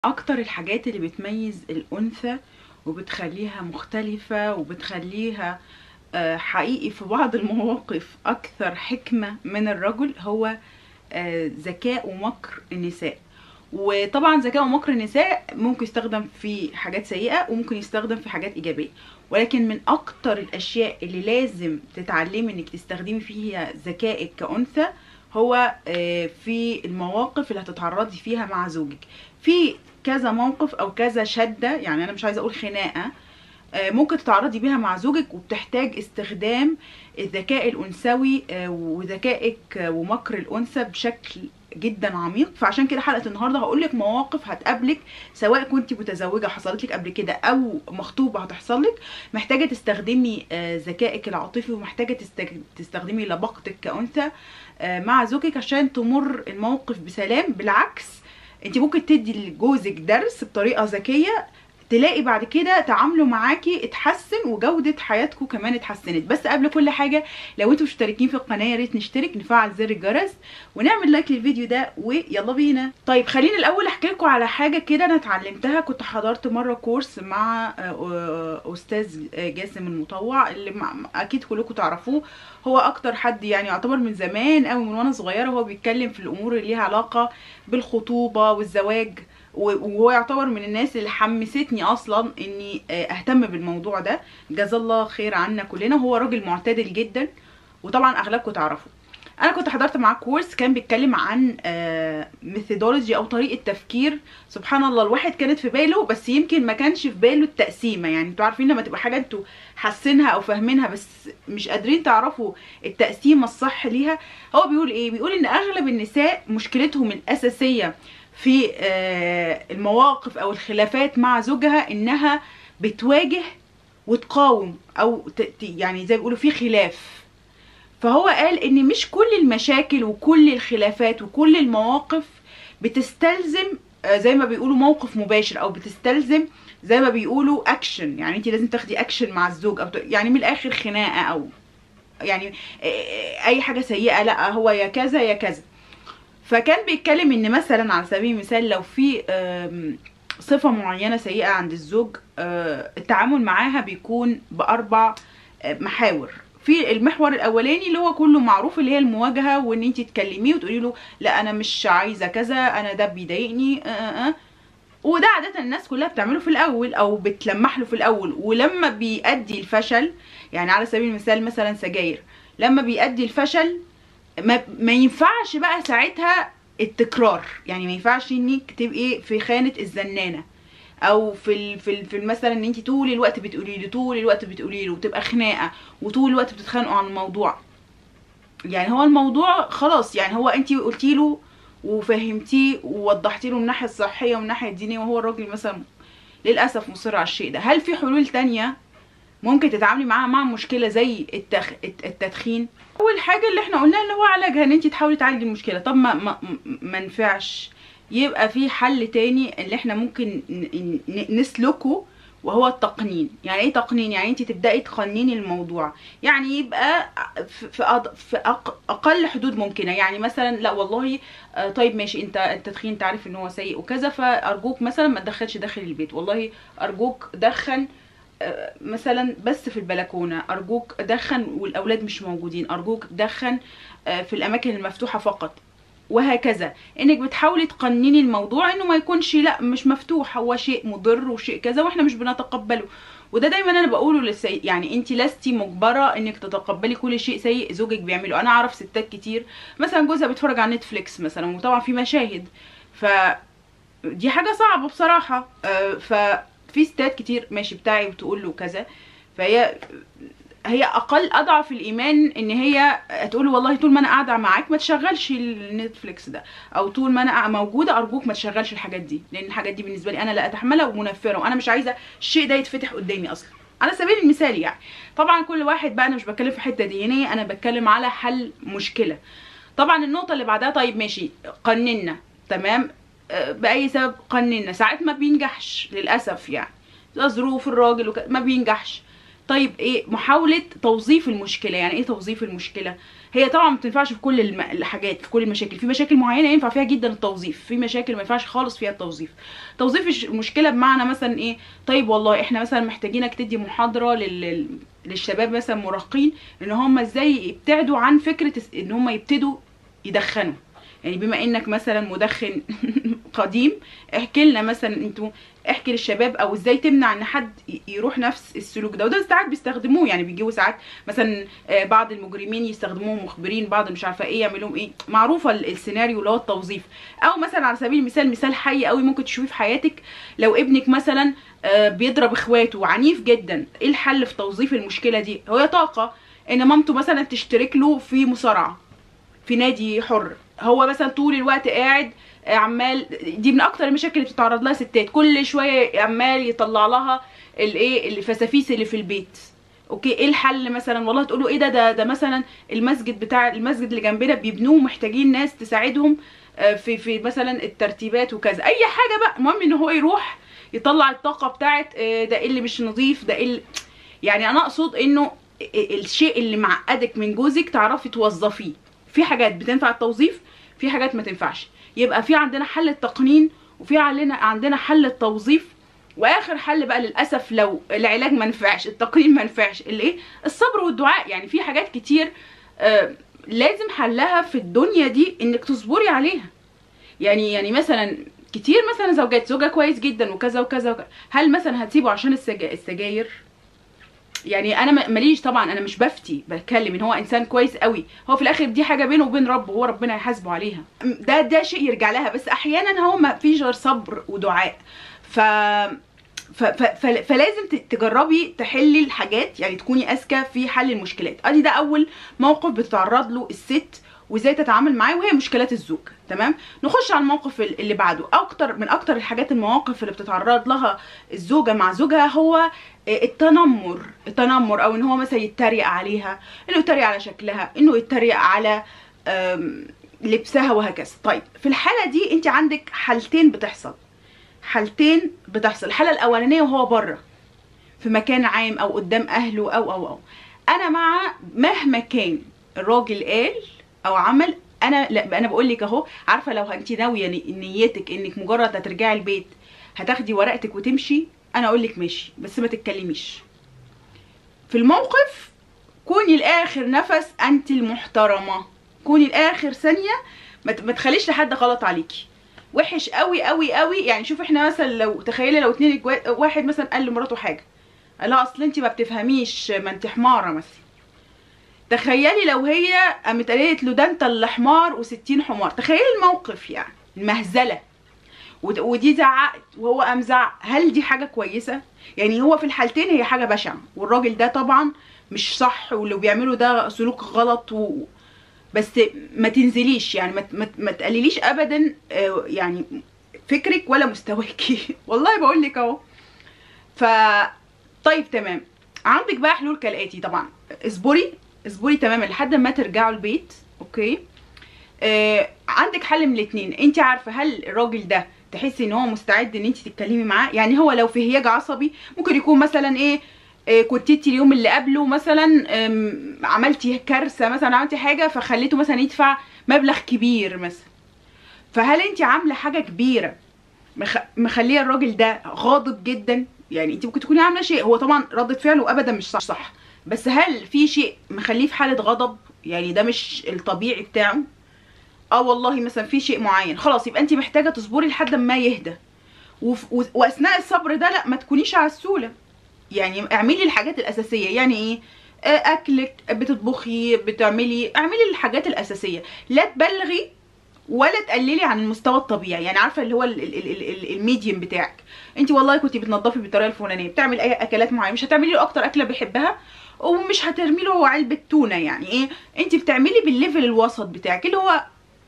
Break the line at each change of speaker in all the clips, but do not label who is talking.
اكتر الحاجات اللي بتميز الانثى وبتخليها مختلفة وبتخليها آه، حقيقي في بعض المواقف اكثر حكمة من الرجل هو آه، ذكاء ومكر النساء وطبعا ذكاء ومكر النساء ممكن يستخدم في حاجات سيئة وممكن يستخدم في حاجات ايجابية ولكن من اكتر الاشياء اللي لازم تتعلمي انك تستخدمي فيها ذكائك كأنثى هو آه، في المواقف اللي هتتعرضي فيها مع زوجك في كذا موقف او كذا شده يعني انا مش عايزه اقول خناقه آه، ممكن تتعرضي بيها مع زوجك وبتحتاج استخدام الذكاء الانثوي آه، وذكائك آه، ومكر الانثى بشكل جدا عميق فعشان كده حلقه النهارده هقول لك مواقف هتقابلك سواء كنت متزوجه حصلت لك قبل كده او مخطوبه هتحصل لك محتاجه تستخدمي آه، ذكائك العاطفي ومحتاجه تستج- تستخدمي لبقتك كانثى آه، مع زوجك عشان تمر الموقف بسلام بالعكس انت ممكن تدي لجوزك درس بطريقه ذكيه تلاقي بعد كده تعامله معاكي اتحسن وجودة حياتكم كمان اتحسنت بس قبل كل حاجة لو انتوا مشتركين في القناة يا ريت نشترك نفعل زر الجرس ونعمل لايك للفيديو ده ويلا بينا طيب خليني الاول احكي لكم على حاجة كده انا اتعلمتها كنت حضرت مرة كورس مع آه، آه، استاذ آه، جاسم المطوع اللي مع- اكيد كلكم تعرفوه هو اكتر حد يعني يعتبر من زمان قوي من وانا صغيرة هو بيتكلم في الامور اللي ليها علاقة بالخطوبة والزواج و- وهو يعتبر من الناس اللي حمستني اصلا اني آه، اهتم بالموضوع ده جزا الله خير عنا كلنا هو راجل معتدل جدا وطبعا اغلبكم تعرفوا انا كنت حضرت معاه كورس كان بيتكلم عن ميثودولوجي او طريقه تفكير سبحان الله الواحد كانت في باله بس يمكن ما كانش في باله التقسيمه يعني انتوا عارفين لما تبقى حاجه انتوا حاسينها او فاهمينها بس مش قادرين تعرفوا التقسيمه الصح ليها هو بيقول ايه بيقول ان اغلب النساء مشكلتهم الاساسيه في آه، المواقف او الخلافات مع زوجها انها بتواجه وتقاوم او ت- ت- يعني زي ما بيقولوا في خلاف فهو قال ان مش كل المشاكل وكل الخلافات وكل المواقف بتستلزم آه، زي ما بيقولوا موقف مباشر او بتستلزم زي ما بيقولوا اكشن يعني انت لازم تاخدي اكشن مع الزوج او ت- يعني من الاخر خناقه او يعني آه، اي حاجه سيئه لا هو يا كذا يا كذا فكان بيتكلم ان مثلا على سبيل المثال لو في آم، صفة معينة سيئة عند الزوج آه، التعامل معاها بيكون بأربع آه، محاور في المحور الاولاني اللي هو كله معروف اللي هي المواجهه وان انت تكلميه وتقولي له لا انا مش عايزه كذا انا ده بيضايقني آه آه آه. وده عاده الناس كلها بتعمله في الاول او بتلمح له في الاول ولما بيؤدي الفشل يعني على سبيل المثال مثلا سجاير لما بيؤدي الفشل ما, ما ينفعش بقى ساعتها التكرار يعني ما ينفعش انك تبقي في خانه الزنانه او في ال في ال في ال- مثلا ان انت طول الوقت بتقولي له طول الوقت بتقولي له وتبقى خناقه وطول الوقت بتتخانقوا عن الموضوع يعني هو الموضوع خلاص يعني هو انت قلتي له وفهمتيه ووضحتي له من الناحيه الصحيه ومن الناحيه الدينيه وهو الراجل مثلا للاسف مصر على الشيء ده هل في حلول تانية ممكن تتعاملي معاها مع مشكله زي التخ... الت- التدخين اول حاجه اللي احنا قلناها اللي هو علاجها ان انت تحاولي تعالجي المشكله طب ما ما, ما نفعش يبقى في حل تاني اللي احنا ممكن ن- ن- نسلكه وهو التقنين يعني ايه تقنين يعني انت تبداي تقنيني الموضوع يعني يبقى في في, أض... في أق... اقل حدود ممكنه يعني مثلا لا والله آه، طيب ماشي انت التدخين انت عارف ان هو سيء وكذا فارجوك مثلا ما تدخلش داخل البيت والله ارجوك دخن آه، مثلا بس في البلكونه ارجوك دخن والاولاد مش موجودين ارجوك دخن آه، في الاماكن المفتوحه فقط وهكذا انك بتحاولي تقنني الموضوع انه ما يكونش لا مش مفتوح هو شيء مضر وشيء كذا واحنا مش بنتقبله وده دايما انا بقوله للسي يعني انت لستي مجبره انك تتقبلي كل شيء سيء زوجك بيعمله انا اعرف ستات كتير مثلا جوزها بيتفرج على نتفليكس مثلا وطبعا في مشاهد ف دي حاجه صعبه بصراحه آه، ففي ستات كتير ماشي بتاعي وتقول له كذا فهي هي اقل اضعف الايمان ان هي تقول له والله طول ما انا قاعده معاك ما تشغلش النتفليكس ده او طول ما انا قاعدة موجوده ارجوك ما تشغلش الحاجات دي لان الحاجات دي بالنسبه لي انا لا اتحملها ومنفره وانا مش عايزه الشيء ده يتفتح قدامي اصلا على سبيل المثال يعني طبعا كل واحد بقى انا مش بتكلم في حته دينيه انا بتكلم على حل مشكله طبعا النقطه اللي بعدها طيب ماشي قننا تمام آه، باي سبب قننا ساعات ما بينجحش للاسف يعني ده ظروف الراجل وك... ما بينجحش طيب ايه محاوله توظيف المشكله يعني ايه توظيف المشكله هي طبعا ما بتنفعش في كل الم- الحاجات في كل المشاكل في مشاكل معينه ينفع فيها جدا التوظيف في مشاكل ما ينفعش خالص فيها التوظيف توظيف الش- المشكله بمعنى مثلا ايه طيب والله احنا مثلا محتاجينك تدي محاضره لل... للشباب مثلا مراهقين ان هم ازاي يبتعدوا عن فكره الس- ان هم يبتدوا يدخنوا يعني بما انك مثلا مدخن قديم احكي لنا مثلا انتوا احكي للشباب او ازاي تمنع ان حد ي- يروح نفس السلوك ده وده ساعات بيستخدموه يعني بيجيبوا ساعات مثلا آه، بعض المجرمين يستخدموهم مخبرين بعض مش عارفه ايه يعملوا ايه معروفه ال- السيناريو اللي هو التوظيف او مثلا على سبيل المثال مثال حي قوي ممكن تشوفيه في حياتك لو ابنك مثلا آه، بيضرب اخواته عنيف جدا ايه الحل في توظيف المشكله دي هي طاقه ان مامته مثلا تشترك له في مصارعه في نادي حر هو مثلا طول الوقت قاعد آه، عمال دي من اكتر المشاكل اللي بتتعرض لها ستات كل شويه عمال يطلع لها الايه الفسافيس اللي في البيت اوكي ايه الحل مثلا والله تقولوا ايه ده ده ده مثلا المسجد بتاع المسجد اللي جنبنا بيبنوه محتاجين ناس تساعدهم آه، في في مثلا الترتيبات وكذا اي حاجه بقى المهم ان هو يروح يطلع الطاقه بتاعت آه، ده إيه اللي مش نظيف ده إيه اللي يعني انا اقصد انه الشيء اللي معقدك من جوزك تعرفي توظفيه في حاجات بتنفع التوظيف في حاجات ما تنفعش يبقى في عندنا حل التقنين وفي عندنا عندنا حل التوظيف واخر حل بقى للاسف لو العلاج ما نفعش التقنين ما نفعش الايه الصبر والدعاء يعني في حاجات كتير آه لازم حلها في الدنيا دي انك تصبري عليها يعني يعني مثلا كتير مثلا زوجات زوجها كويس جدا وكذا وكذا, وكذا. هل مثلا هتسيبه عشان السجا... السجاير يعني انا ما- ماليش طبعا انا مش بفتي بتكلم ان هو انسان كويس قوي هو في الاخر دي حاجه بينه وبين ربه هو ربنا هيحاسبه عليها ده ده شيء يرجع لها بس احيانا هو ما فيش غير صبر ودعاء ف ف... ف... ف... فلازم ت- تجربي تحلي الحاجات يعني تكوني اذكى في حل المشكلات ادي ده اول موقف بتتعرض له الست وازاي تتعامل معاه وهي مشكلات الزوج تمام نخش على الموقف ال- اللي بعده اكتر من اكتر الحاجات المواقف اللي بتتعرض لها الزوجه مع زوجها هو التنمر التنمر او ان هو مثلا يتريق عليها انه يتريق على شكلها انه يتريق على أم، لبسها وهكذا طيب في الحاله دي انت عندك حالتين بتحصل حالتين بتحصل الحاله الاولانيه وهو بره في مكان عام او قدام اهله او او او انا مع مهما كان الراجل قال او عمل انا لا انا بقول لك اهو عارفه لو انت ناويه ني- نيتك انك مجرد هترجعي البيت هتاخدي ورقتك وتمشي انا اقول لك ماشي بس ما تتكلميش في الموقف كوني لاخر نفس انت المحترمه كوني لاخر ثانيه ما ت- ما تخليش لحد غلط عليكي وحش قوي قوي قوي يعني شوف احنا مثلا لو تخيلي لو اتنين جوا- واحد مثلا قال لمراته حاجه لا اصل انت ما بتفهميش ما انت حماره مثلا تخيلي لو هي قامت قالت له ده انت اللي حمار وستين حمار تخيلي الموقف يعني المهزله ود- ودي زعقت وهو قام زعق هل دي حاجه كويسه يعني هو في الحالتين هي حاجه بشعه والراجل ده طبعا مش صح واللي بيعمله ده سلوك غلط و... بس ما تنزليش يعني ما, ما, ما تقلليش ابدا آه، يعني فكرك ولا مستواكي والله بقول لك اهو ف طيب تمام عندك بقى حلول كالاتي طبعا اصبري اصبري تماما لحد ما ترجعوا البيت اوكي آه عندك حل من الاتنين انت عارفه هل الراجل ده تحسي ان هو مستعد ان انت تتكلمي معاه يعني هو لو في هياج عصبي ممكن يكون مثلا ايه آه، كنت انت اليوم اللي قبله مثلا آم، عملتي كارثه مثلا عملتي حاجه فخليته مثلا يدفع مبلغ كبير مثلا فهل انت عامله حاجه كبيره مخ... مخليه الراجل ده غاضب جدا يعني انت ممكن تكوني عامله شيء هو طبعا ردة فعله ابدا مش صح صح بس هل في شيء مخليه في حاله غضب يعني ده مش الطبيعي بتاعه اه والله مثلا في شيء معين خلاص يبقى انت محتاجه تصبري لحد ما يهدى وف... و... واثناء الصبر ده لا ما تكونيش عسوله يعني اعملي الحاجات الاساسيه يعني ايه آه، اكلك بتطبخي بتعملي اعملي الحاجات الاساسيه لا تبلغي ولا تقللي عن المستوى الطبيعي يعني عارفه اللي هو ال- ال- ال- ال- الميديم بتاعك انت والله كنت بتنضفي بالطريقه الفلانيه بتعمل اي اكلات معينه مش هتعملي له اكتر اكله بيحبها ومش هترمي له علبه تونه يعني ايه انت بتعملي بالليفل الوسط بتاعك اللي هو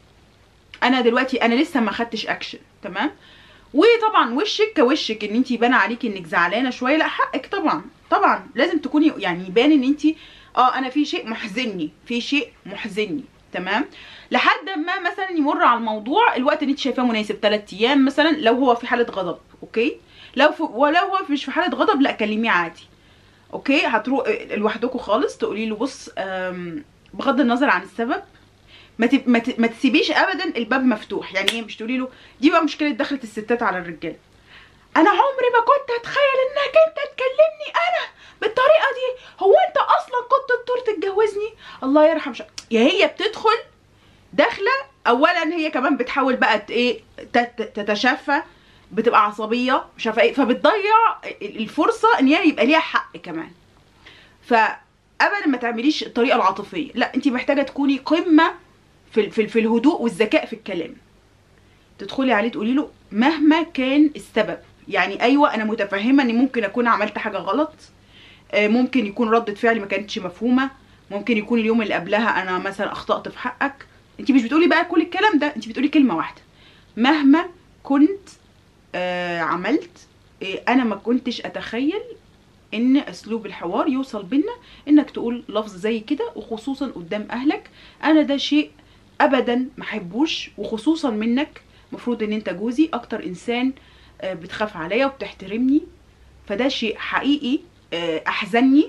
انا دلوقتي انا لسه ما خدتش اكشن تمام وطبعا وشك كوشك ان انت يبان عليكي انك زعلانه شويه لا حقك طبعا طبعا لازم تكوني يعني يبان ان انت اه انا في شيء محزني في شيء محزني تمام لحد ما مثلا يمر على الموضوع الوقت اللي انت شايفاه مناسب 3 ايام مثلا لو هو في حاله غضب اوكي لو في ولو هو مش في حاله غضب لا كلميه عادي اوكي هتروح لوحدكم خالص تقولي له بص أم، بغض النظر عن السبب ما تب... ما, ت... ما تسيبيش ابدا الباب مفتوح يعني ايه مش تقولي له دي بقى مشكله دخلت الستات على الرجاله انا عمري ما كنت اتخيل انك انت تكلمني انا بالطريقه دي هو انت اصلا كنت تطور تتجوزني الله يرحم شا... يا هي بتدخل داخله اولا هي كمان بتحاول بقى ت- ايه تت- تتشفى بتبقى عصبيه مش عارفه ايه فبتضيع الفرصه ان هي يبقى ليها حق كمان فابدا ما تعمليش الطريقه العاطفيه لا انت محتاجه تكوني قمه في في, في الهدوء والذكاء في الكلام تدخلي عليه تقولي له مهما كان السبب يعني ايوه انا متفهمه اني ممكن اكون عملت حاجه غلط آه، ممكن يكون ردة فعلي ما كانتش مفهومه ممكن يكون اليوم اللي قبلها انا مثلا اخطات في حقك انت مش بتقولي بقى كل الكلام ده انت بتقولي كلمه واحده مهما كنت آه عملت آه انا ما كنتش اتخيل ان اسلوب الحوار يوصل بينا انك تقول لفظ زي كده وخصوصا قدام اهلك انا ده شيء ابدا ما احبوش وخصوصا منك المفروض ان انت جوزي اكتر انسان آه، بتخاف عليا وبتحترمني فده شيء حقيقي آه، احزني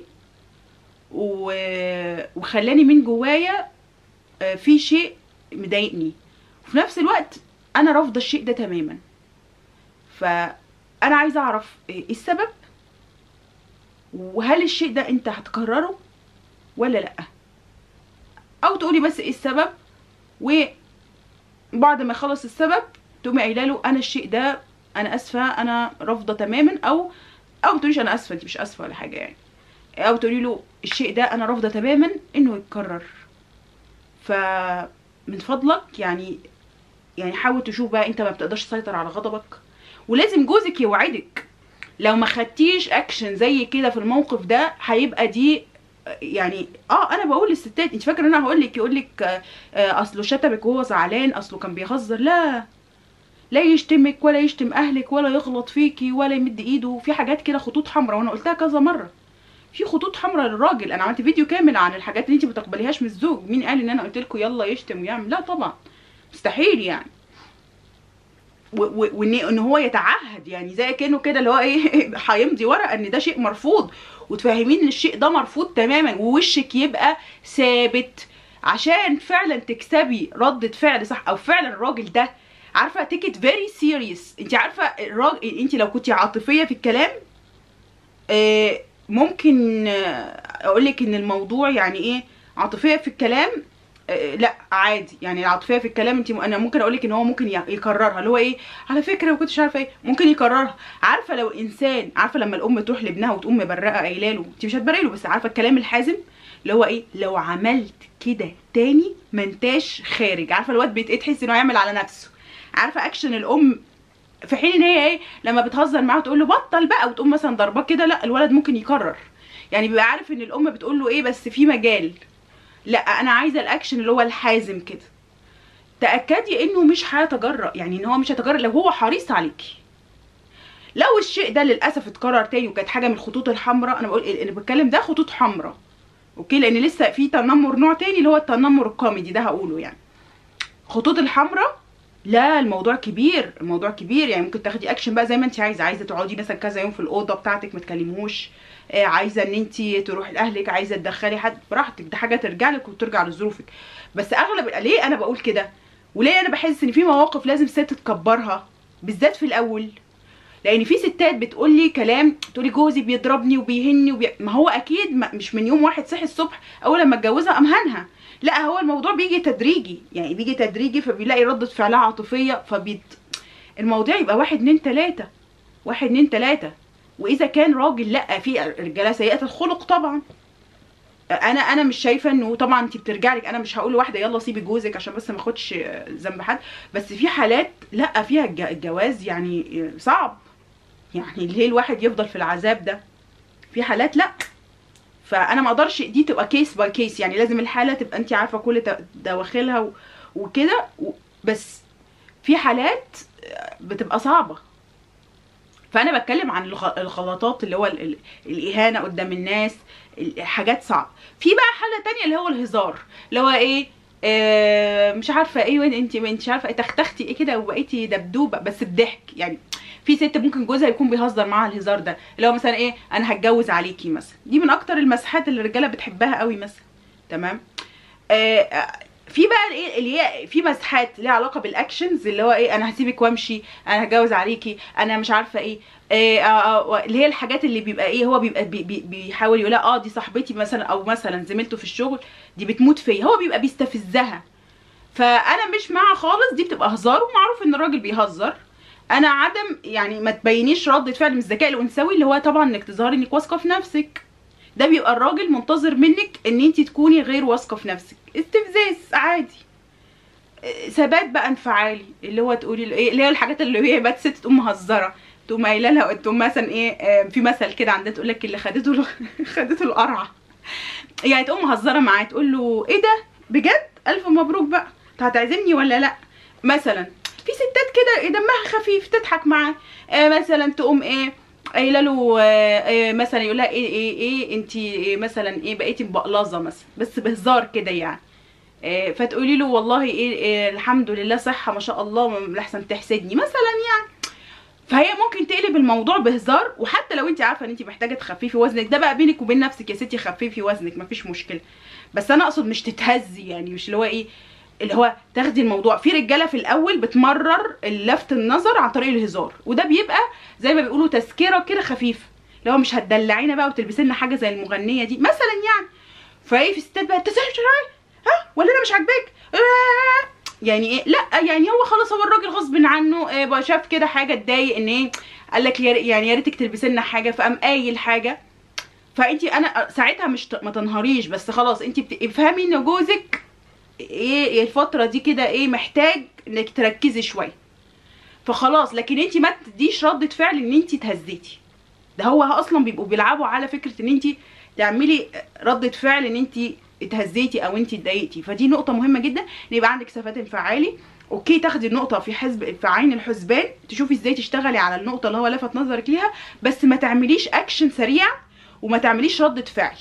و- وخلاني من جوايا آه، في شيء مضايقني وفي نفس الوقت انا رافضه الشيء ده تماما فانا عايزه اعرف ايه السبب وهل الشيء ده انت هتكرره ولا لا او تقولي بس ايه السبب وبعد ما يخلص السبب تقومي قايله له انا الشيء ده انا اسفه انا رافضه تماما او او ما تقوليش انا اسفه انت مش اسفه ولا حاجه يعني او تقولي له الشيء ده انا رافضه تماما انه يتكرر فمن فضلك يعني يعني حاول تشوف بقى انت ما بتقدرش تسيطر على غضبك ولازم جوزك يوعدك لو ما خدتيش اكشن زي كده في الموقف ده هيبقى دي يعني اه انا بقول للستات انت فاكره ان انا هقول لك يقول لك آه، آه، اصله شتمك وهو زعلان اصله كان بيهزر لا لا يشتمك ولا يشتم اهلك ولا يغلط فيكي ولا يمد ايده في حاجات كده خطوط حمراء وانا قلتها كذا مره في خطوط حمراء للراجل انا عملت فيديو كامل عن الحاجات اللي انت ما تقبليهاش من الزوج مين قال ان انا قلت لكم يلا يشتم ويعمل لا طبعا مستحيل يعني و- و- وان ان هو يتعهد يعني زي كانه كده اللي هو ايه هيمضي ورقه ان ده شيء مرفوض وتفهمين ان الشيء ده مرفوض تماما ووشك يبقى ثابت عشان فعلا تكسبي ردة فعل صح او فعلا الراجل ده عارفه تيكت فيري سيريس انت عارفه الراجل انت لو كنتي عاطفيه في الكلام آه، ممكن اقول لك ان الموضوع يعني ايه عاطفيه في الكلام آه، لا عادي يعني العاطفيه في الكلام انت انا ممكن اقول لك ان هو ممكن ي- يكررها اللي هو ايه على فكره ما كنتش عارفه ايه ممكن يكررها عارفه لو انسان عارفه لما الام تروح لابنها وتقوم مبرقه قايله له انت مش هتبرقي له بس عارفه الكلام الحازم اللي هو ايه لو عملت كده تاني ما انتاش خارج عارفه الواد بيت- تحس انه يعمل على نفسه عارفه اكشن الام في حين ان هي ايه لما بتهزر معاه تقول له بطل بقى وتقوم مثلا ضرباه كده لا الولد ممكن يكرر يعني بيبقى عارف ان الام بتقول له ايه بس في مجال لا انا عايزه الاكشن اللي هو الحازم كده تاكدي انه مش هيتجرأ يعني ان هو مش هيتجرأ لو هو حريص عليكي لو الشيء ده للاسف اتكرر تاني وكانت حاجه من الخطوط الحمراء انا بقول انا بتكلم ده خطوط حمراء اوكي لان لسه في تنمر نوع تاني اللي هو التنمر الكوميدي ده هقوله يعني خطوط الحمراء لا الموضوع كبير الموضوع كبير يعني ممكن تاخدي اكشن بقى زي ما انت عايزه عايزه تقعدي مثلا كذا يوم في الاوضه بتاعتك ما تكلموش آه، عايزه ان انت تروحي لاهلك عايزه تدخلي حد براحتك ده حاجه ترجع لك وترجع لظروفك بس اغلب ليه انا بقول كده وليه انا بحس ان في مواقف لازم الست تكبرها بالذات في الاول لان في ستات بتقول لي كلام تقولي جوزي بيضربني وبيهني وبي... ما هو اكيد ما مش من يوم واحد صحي الصبح اول لما اتجوزها امهنها لا هو الموضوع بيجي تدريجي يعني بيجي تدريجي فبيلاقي ردة فعلها عاطفية فبيت الموضوع يبقى واحد اتنين تلاتة واحد اتنين تلاتة واذا كان راجل لا في رجاله سيئه الخلق طبعا انا انا مش شايفه انه طبعا انت بترجع لك انا مش هقول لواحده يلا سيبي جوزك عشان بس ما اخدش ذنب حد بس في حالات لا فيها الج- الجواز يعني صعب يعني ليه الواحد يفضل في العذاب ده في حالات لا فانا ما اقدرش دي تبقى كيس باي كيس يعني لازم الحاله تبقى انت عارفه كل ت- دواخلها و- وكده و- بس في حالات بتبقى صعبه فانا بتكلم عن الغ- الغلطات اللي هو ال- ال- الاهانه قدام الناس ال- حاجات صعبه في بقى حاله تانية اللي هو الهزار اللي هو ايه آه مش عارفه ايه وين انت انت مش عارفه ايه تختختي ايه كده وبقيتي دبدوبه بس بضحك يعني في ست ممكن جوزها يكون بيهزر معاها الهزار ده اللي هو مثلا ايه انا هتجوز عليكي مثلا دي من اكتر المسحات اللي الرجاله بتحبها قوي مثلا تمام آه آه، في بقى الايه اللي هي في مسحات ليها علاقه بالاكشنز اللي هو ايه انا هسيبك وامشي انا هتجوز عليكي انا مش عارفه ايه آه، آه، آه، اللي هي الحاجات اللي بيبقى ايه هو بيبقى بي بي بيحاول يقول اه دي صاحبتي مثلا او مثلا زميلته في الشغل دي بتموت فيا هو بيبقى بيستفزها فانا مش مع خالص دي بتبقى هزار ومعروف ان الراجل بيهزر انا عدم يعني ما تبينيش ردة فعل من الذكاء الانثوي اللي هو طبعا انك تظهري انك واثقه في نفسك ده بيبقى الراجل منتظر منك ان انت تكوني غير واثقه في نفسك استفزاز عادي إيه، ثبات بقى انفعالي اللي هو تقولي له ايه اللي هي الحاجات اللي هي بقى ست تقوم مهزره تقوم قايله لها تقوم مثلا ايه آه، في مثل كده عندها تقول لك اللي خدته له خدته القرعه يعني تقوم مهزره معاه تقول له ايه ده بجد الف مبروك بقى انت هتعزمني ولا لا مثلا في ستات كده دمها خفيف تضحك معاه آه مثلا تقوم ايه قايله له آه آه مثلا يقول لها ايه ايه ايه انت إيه مثلا ايه بقيتي مبقلظه مثلا بس بهزار كده يعني آه فتقولي له والله ايه, إيه الحمد لله صحه ما شاء الله لحسن تحسدني مثلا يعني فهي ممكن تقلب الموضوع بهزار وحتى لو انت عارفه ان انت محتاجه تخففي وزنك ده بقى بينك وبين نفسك يا ستي خففي وزنك مفيش مشكله بس انا اقصد مش تتهزي يعني مش اللي هو ايه اللي هو تاخدي الموضوع في رجاله في الاول بتمرر لفت النظر عن طريق الهزار وده بيبقى زي ما بيقولوا تذكره كده خفيفه اللي هو مش هتدلعينا بقى وتلبسي لنا حاجه زي المغنيه دي مثلا يعني فايه في ستات بقى تسهل ها ولا انا مش عاجباك آه. يعني ايه لا يعني هو خلاص هو الراجل غصب عنه إيه بقى شاف كده حاجه اتضايق ان ايه قال لك يا ري- يعني يا ريتك تلبسي لنا حاجه فقام قايل حاجه فانت انا ساعتها مش ت- ما تنهاريش بس خلاص انت بتفهمي ان جوزك ايه الفتره دي كده ايه محتاج انك تركزي شويه فخلاص لكن انت ما تديش ردة فعل ان انت اتهزيتي ده هو اصلا بيبقوا بيلعبوا على فكره ان انت تعملي ردة فعل ان انت اتهزيتي او انت اتضايقتي فدي نقطه مهمه جدا ان يبقى عندك ثبات انفعالي اوكي تاخدي النقطه في حزب في عين الحسبان تشوفي ازاي تشتغلي على النقطه اللي هو لفت نظرك ليها بس ما تعمليش اكشن سريع وما تعمليش ردة فعل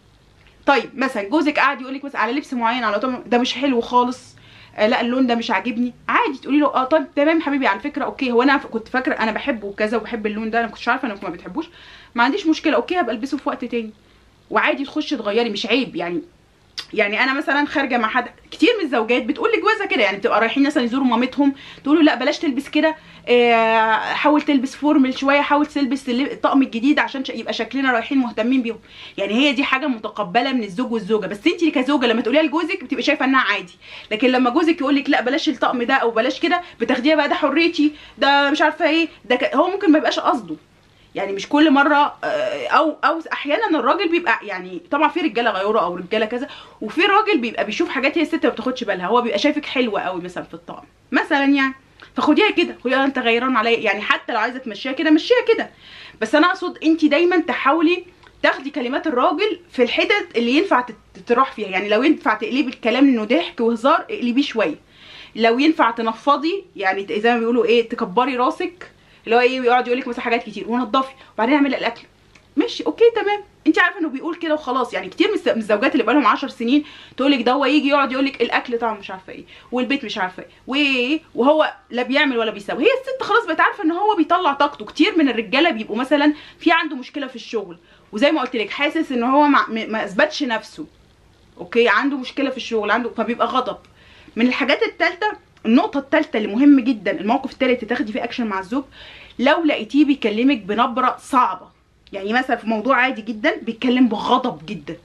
طيب مثلا جوزك قاعد يقول لك مثلا على لبس معين على طب ده مش حلو خالص آه لا اللون ده مش عاجبني عادي تقولي له اه طيب تمام حبيبي على فكره اوكي هو انا ف- كنت فاكره انا بحبه وكذا وبحب اللون ده انا ما كنتش عارفه انك ما بتحبوش ما عنديش مشكله اوكي هبقى البسه في وقت تاني وعادي تخشي تغيري مش عيب يعني يعني انا مثلا خارجه مع حد كتير من الزوجات بتقول لجوازها كده يعني بتبقى رايحين مثلا يزوروا مامتهم تقول له لا بلاش تلبس كده آه، حاول تلبس فورمال شويه حاول تلبس اللي- الطقم الجديد عشان ش- يبقى شكلنا رايحين مهتمين بيهم يعني هي دي حاجه متقبله من الزوج والزوجه بس انت كزوجه لما تقوليها لجوزك بتبقى شايفه انها عادي لكن لما جوزك يقول لك لا بلاش الطقم ده او بلاش كده بتاخديها بقى ده حريتي ده مش عارفه ايه ده ك... هو ممكن ما يبقاش قصده يعني مش كل مره آه، او او احيانا الراجل بيبقى يعني طبعا في رجاله غيوره او رجاله كذا وفي راجل بيبقى بيشوف حاجات هي الست ما بتاخدش بالها هو بيبقى شايفك حلوه قوي مثلا في الطقم مثلا يعني فخديها كده خديها انت غيران عليا يعني حتى لو عايزه تمشيها كده مشيها كده بس انا اقصد انت دايما تحاولي تاخدي كلمات الراجل في الحتت اللي ينفع تت- تتراح فيها يعني لو ينفع تقلبي الكلام انه ضحك وهزار اقلبيه شويه لو ينفع تنفضي يعني ت- زي ما بيقولوا ايه تكبري راسك اللي هو ايه يقعد يقول لك مثلا حاجات كتير ونضفي وبعدين اعملي الاكل ماشي اوكي تمام انت عارفه انه بيقول كده وخلاص يعني كتير من الس- من الزوجات اللي بقالهم 10 سنين تقول لك ده هو يجي يقعد يقول لك الاكل طعم مش عارفه ايه والبيت مش عارفه ايه وايه وهو لا بيعمل ولا بيسوي هي الست خلاص بقت عارفه ان هو بيطلع طاقته كتير من الرجاله بيبقوا مثلا في عنده مشكله في الشغل وزي ما قلت لك حاسس ان هو ما, ما ما اثبتش نفسه اوكي عنده مشكله في الشغل عنده فبيبقى غضب من الحاجات الثالثه النقطه الثالثه اللي مهم جدا الموقف الثالث تاخدي فيه اكشن مع الزوج لو لقيتيه بيكلمك بنبره صعبه يعني مثلا في موضوع عادي جدا بيتكلم بغضب جدا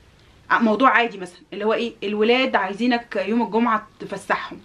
ع- موضوع عادي مثلا اللي هو ايه الولاد عايزينك يوم الجمعه تفسحهم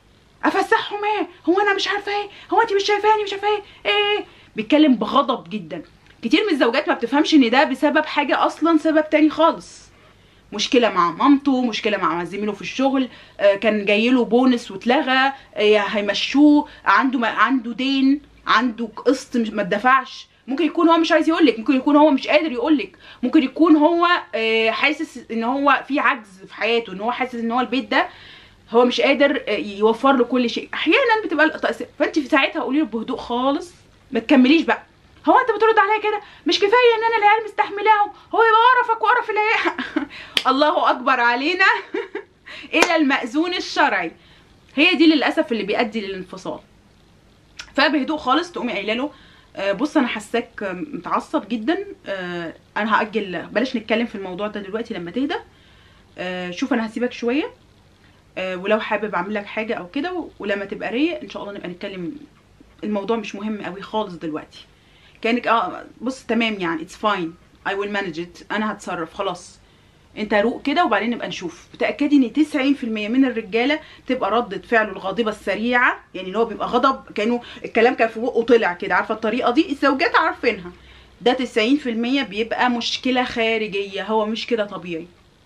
افسحهم ايه هو انا مش عارفه ايه هو انت مش شايفاني مش عارفه ايه ايه بيتكلم بغضب جدا كتير من الزوجات ما بتفهمش ان ده بسبب حاجه اصلا سبب تاني خالص مشكله مع مامته مشكله مع زميله في الشغل آه، كان جاي له بونس واتلغى آه، هيمشوه عنده ما عنده دين عنده قسط مش- ما اتدفعش ممكن يكون هو مش عايز يقولك ممكن يكون هو مش قادر يقولك ممكن يكون هو آه، حاسس ان هو في عجز في حياته ان هو حاسس ان هو البيت ده هو مش قادر آه، يوفر له كل شيء احيانا بتبقى التأثير فانت في ساعتها قولي له بهدوء خالص ما تكمليش بقى هو انت بترد عليا كده مش كفايه ان انا العيال مستحملاهم هو يبقى قرفك وقرف العيال الله اكبر علينا الى المأذون الشرعي هي دي للاسف اللي بيؤدي للانفصال فبهدوء خالص تقومي قايله له آه، بص انا حاساك آه، متعصب جدا آه، انا هاجل بلاش نتكلم في الموضوع ده دلوقتي لما تهدى آه، شوف انا هسيبك شويه آه، ولو حابب اعمل لك حاجه او كده و- ولما تبقى رايق ان شاء الله نبقى نتكلم الموضوع مش مهم قوي خالص دلوقتي كانك اه بص تمام يعني اتس فاين اي ويل مانج ات انا هتصرف خلاص انت روق كده وبعدين نبقى نشوف تاكدي ان 90% من الرجاله تبقى ردة فعله الغاضبه السريعه يعني اللي هو بيبقى غضب كانه الكلام كان في بقه طلع كده عارفه الطريقه دي الزوجات عارفينها ده 90% بيبقى مشكله خارجيه هو مش كده طبيعي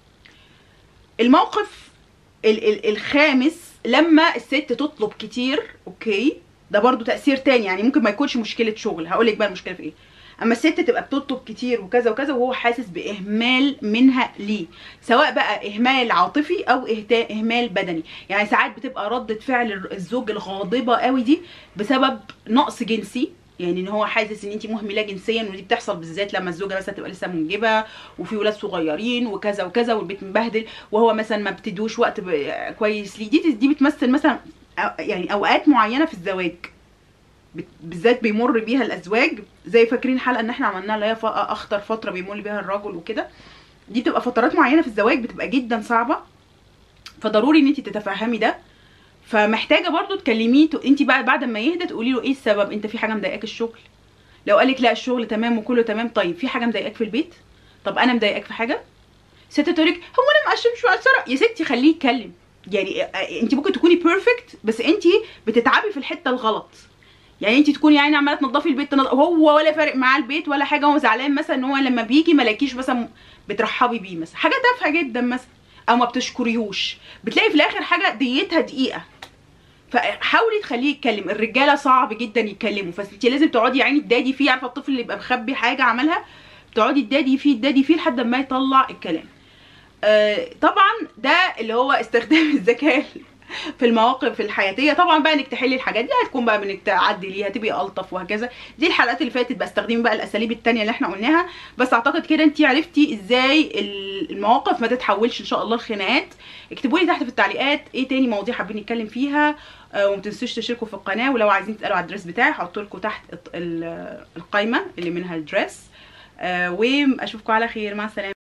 الموقف ال ال الخامس لما الست تطلب كتير اوكي ده برضو تاثير تاني يعني ممكن ما يكونش مشكله شغل هقول لك بقى المشكله في ايه اما الست تبقى بتطلب كتير وكذا وكذا وهو حاسس باهمال منها ليه سواء بقى اهمال عاطفي او إهتا- اهمال بدني يعني ساعات بتبقى ردة فعل الزوج الغاضبه قوي دي بسبب نقص جنسي يعني ان هو حاسس ان انت مهمله جنسيا ودي بتحصل بالذات لما الزوجه مثلا تبقى لسه منجبه وفي ولاد صغيرين وكذا وكذا والبيت مبهدل وهو مثلا ما بتدوش وقت ب- كويس ليه دي دي بتمثل مثلا أو- يعني اوقات معينه في الزواج بت- بالذات بيمر بيها الازواج زي فاكرين حلقه ان احنا عملناها اللي هي ف- اخطر فتره بيمر بيها الرجل وكده دي بتبقى فترات معينه في الزواج بتبقى جدا صعبه فضروري ان انت تتفهمي ده فمحتاجه برضو تكلميه انت بقى بعد ما يهدى تقولي له ايه السبب انت في حاجه مضايقاك الشغل لو قالك لا الشغل تمام وكله تمام طيب في حاجه مضايقاك في البيت طب انا مضايقاك في حاجه ست تقولك هو انا مقشر مش مقشره يا ستي خليه يتكلم يعني آه، انت ممكن تكوني بيرفكت بس انت بتتعبي في الحته الغلط يعني انت تكوني يعني عماله تنضفي البيت تنض... هو ولا فارق معاه البيت ولا حاجه هو زعلان مثلا ان هو لما بيجي ما لاقيكيش مثلا بترحبي بيه مثلا حاجه تافهه جدا مثلا او ما بتشكريهوش بتلاقي في الاخر حاجه ديتها دقيقه فحاولي تخليه يتكلم الرجاله صعب جدا يتكلموا فانت لازم تقعدي يعني تدادي فيه عارفه الطفل اللي يبقى مخبي حاجه عملها تقعدي تدادي فيه تدادي فيه لحد ما يطلع الكلام آه، طبعا ده اللي هو استخدام الذكاء في المواقف الحياتيه طبعا بقى انك تحلي الحاجات دي هتكون بقى انك تعدي ليها تبقي الطف وهكذا دي الحلقات اللي فاتت بستخدم بقى الاساليب التانية اللي احنا قلناها بس اعتقد كده انت عرفتي ازاي المواقف ما تتحولش ان شاء الله لخناقات اكتبوا لي تحت في التعليقات ايه تاني مواضيع حابين نتكلم فيها آه، وما تنسوش تشتركوا في القناه ولو عايزين تسالوا على الدرس بتاعي هحط لكم تحت الط- ال- القايمه اللي منها الدرس آه، واشوفكم على خير مع السلامه